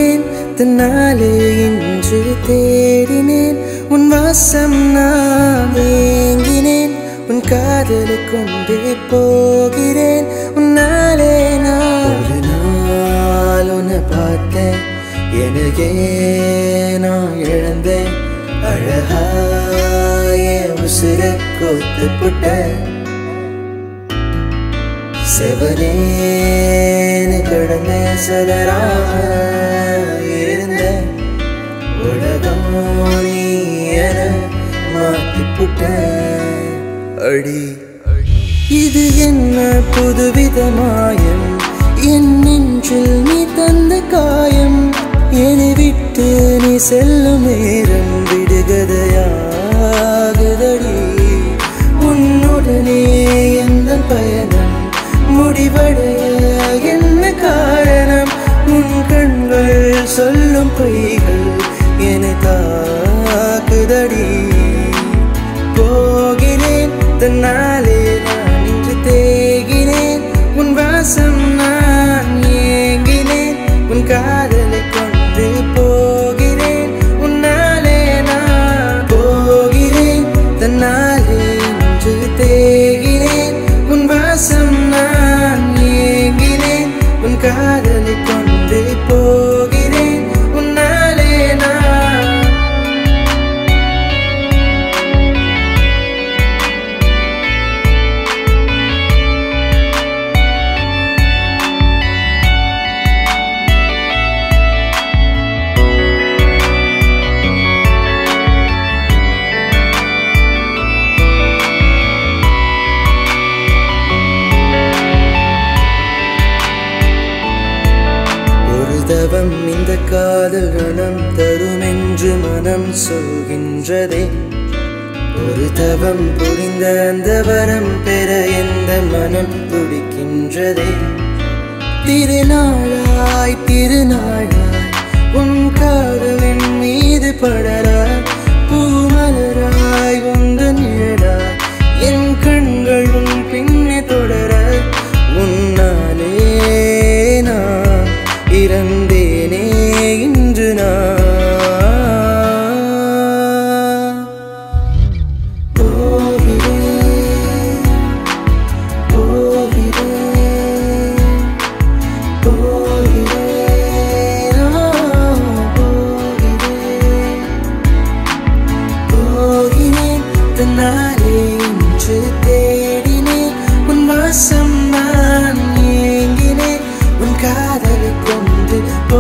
போகிறேன் தன்னாலே இன்று தேடினேன் உன் வாசம் நான் ஏங்கினேன் உன் காதலை கொண்டே போகிறேன் உன்னாலே நான் ஒரு நாள் உன்னை பார்த்தேன் எனக்கே நான் இழந்தேன் அழகாய உசுர கோத்து புட்டேன் செவனேன்னு கிடந்த சதராக இருந்த உலகம் நீ என மாத்தி புட்ட அடி இது என்ன புதுவித மாயம் என் நெஞ்சில் நீ தந்த காயம் என்னை விட்டு நீ செல்லும் நேரம் விடுகதையாகுதடி உன்னுடனே எந்த பயணம் முடிவடைய என்ன காரணம் உன் கண்கள் சொல்லும் பொய்கள் என தாக்குதடி போகிறேன் தன்னாலே நான் இன்று தேகினேன் உன் வாசம் நான் ஏங்கினேன் உன் காதலை கொண்டு போகிறேன் உன்னாலே நான் போகிறேன் தன்னாலே இன்று தேகினேன் உன் வாசம் நான் ஏங்கினேன் உன் காதலை கொண்டு போகிறேன் உன்னாலே நான் ஒரு தவம் இந்த காதல் ரணம் தரும் என்று மனம் சொல்கின்றதே ஒரு தவம் புரிந்த அந்த வரம் பெற எந்த மனம் துடிக்கின்றதே திருநாளாய் திருநாளாய் உன் காதலின் மீது படராய் பூமலராய் உந்த நிழலாய் என் கண்கள் உன் பின்னே தொடர உன்னாலே நான் இறந்தேனே இன்று நான் போகிறேன் போகிறேன் போகிறேன் ஆ, போகிறேன் போகிறேன் தன்னாலே இன்று தேடினேன் உன் வாசம் நான் ஏங்கினேன் உன் காதலை கொண்டு